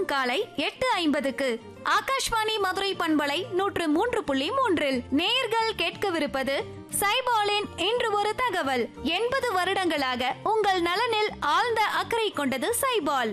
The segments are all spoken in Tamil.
தினமும் காலை எட்டு ஐம்பதுக்கு ஆகாஷ்வாணி மதுரை பண்பலை நூற்று மூன்று புள்ளி மூன்றில் நேர்கள் கேட்கவிருப்பது சைபாலின் இன்று ஒரு தகவல் எண்பது வருடங்களாக உங்கள் நலனில் ஆழ்ந்த அக்கறை கொண்டது சைபால்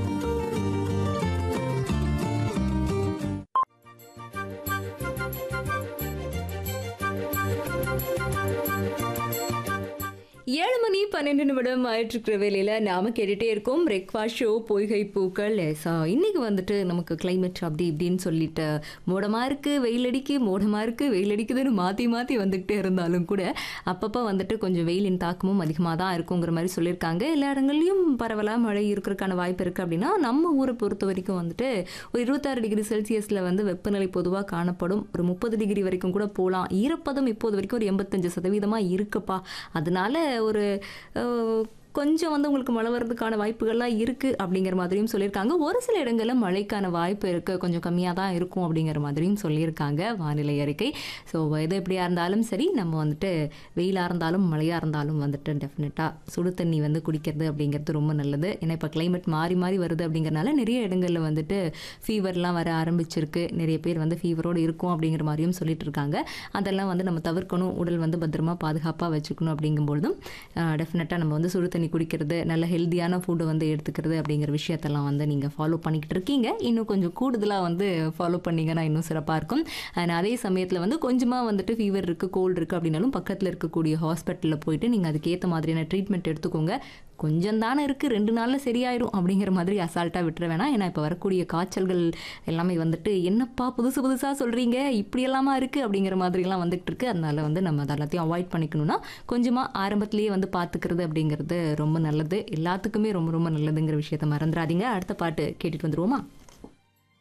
ஏழு மணி பன்னெண்டு நிமிடம் ஆயிட்டுருக்கிற வேலையில் நாம் கேட்டுகிட்டே இருக்கோம் பிரேக்ஃபாஸ்ட் ஷோ பொய்கை பூக்கள் லேசா இன்னைக்கு வந்துட்டு நமக்கு கிளைமேட் அப்படி இப்படின்னு சொல்லிட்டு மோடமாக இருக்குது வெயில் அடிக்கு மோடமாக இருக்குது வெயில் அடிக்குதுன்னு மாற்றி மாற்றி வந்துக்கிட்டே இருந்தாலும் கூட அப்பப்போ வந்துட்டு கொஞ்சம் வெயிலின் தாக்கமும் அதிகமாக தான் இருக்குங்கிற மாதிரி சொல்லியிருக்காங்க எல்லா இடங்கள்லையும் பரவலாக மழை இருக்கிறதுக்கான வாய்ப்பு இருக்குது அப்படின்னா நம்ம ஊரை பொறுத்த வரைக்கும் வந்துட்டு ஒரு இருபத்தாறு டிகிரி செல்சியஸில் வந்து வெப்பநிலை பொதுவாக காணப்படும் ஒரு முப்பது டிகிரி வரைக்கும் கூட போகலாம் ஈரப்பதம் இப்போது வரைக்கும் ஒரு எண்பத்தஞ்சு சதவீதமாக இருக்குப்பா அதனால ஒரு அஹ், கொஞ்சம் வந்து உங்களுக்கு மழை வர்றதுக்கான வாய்ப்புகள்லாம் இருக்குது அப்படிங்கிற மாதிரியும் சொல்லியிருக்காங்க ஒரு சில இடங்களில் மழைக்கான வாய்ப்பு இருக்குது கொஞ்சம் கம்மியாக தான் இருக்கும் அப்படிங்கிற மாதிரியும் சொல்லியிருக்காங்க வானிலை அறிக்கை ஸோ எது எப்படியா இருந்தாலும் சரி நம்ம வந்துட்டு வெயிலாக இருந்தாலும் மழையாக இருந்தாலும் வந்துட்டு டெஃபினட்டாக சுடு தண்ணி வந்து குடிக்கிறது அப்படிங்கிறது ரொம்ப நல்லது ஏன்னா இப்போ கிளைமேட் மாறி மாறி வருது அப்படிங்கிறனால நிறைய இடங்களில் வந்துட்டு ஃபீவர்லாம் வர ஆரம்பிச்சிருக்கு நிறைய பேர் வந்து ஃபீவரோடு இருக்கும் அப்படிங்கிற மாதிரியும் சொல்லிட்டு இருக்காங்க அதெல்லாம் வந்து நம்ம தவிர்க்கணும் உடல் வந்து பத்திரமா பாதுகாப்பாக வச்சுக்கணும் அப்படிங்கும்பொழுதும் டெஃபினட்டாக நம்ம வந்து சுடு தண்ணி குடிக்கிறது நல்ல ஹெல்த்தியான ஃபுட்டை வந்து எடுத்துக்கிறது அப்படிங்கிற விஷயத்தெல்லாம் வந்து நீங்கள் ஃபாலோ பண்ணிக்கிட்டு இருக்கீங்க இன்னும் கொஞ்சம் கூடுதலாக வந்து ஃபாலோ பண்ணீங்கன்னா இன்னும் சிறப்பாக இருக்கும் அண்ட் அதே சமயத்தில் வந்து கொஞ்சமாக வந்துட்டு ஃபீவர் இருக்குது கோல்டு இருக்குது அப்படின்னாலும் பக்கத்தில் இருக்கக்கூடிய ஹாஸ்பிட்டலில் போயிட்டு நீங்கள் அதுக்கேற்ற மாதிரியான ட்ரீட்மெண்ட் எடுத்துக்கோங்க கொஞ்சம் தானே இருக்குது ரெண்டு நாளில் சரியாயிரும் அப்படிங்கிற மாதிரி அசால்ட்டாக விட்டுற வேணாம் ஏன்னா இப்போ வரக்கூடிய காய்ச்சல்கள் எல்லாமே வந்துட்டு என்னப்பா புதுசு புதுசாக சொல்கிறீங்க இப்படி எல்லாமா இருக்குது அப்படிங்கிற மாதிரிலாம் வந்துட்டு இருக்கு அதனால வந்து நம்ம அதை எல்லாத்தையும் அவாய்ட் பண்ணிக்கணும்னா கொஞ்சமாக ஆரம்பத்திலேயே வந்து பார்த்துக்கிறது அப்படிங்கிறது ரொம்ப நல்லது எல்லாத்துக்குமே ரொம்ப ரொம்ப நல்லதுங்கிற விஷயத்த மறந்துடாதீங்க அடுத்த பாட்டு கேட்டுட்டு வந்துருவோமா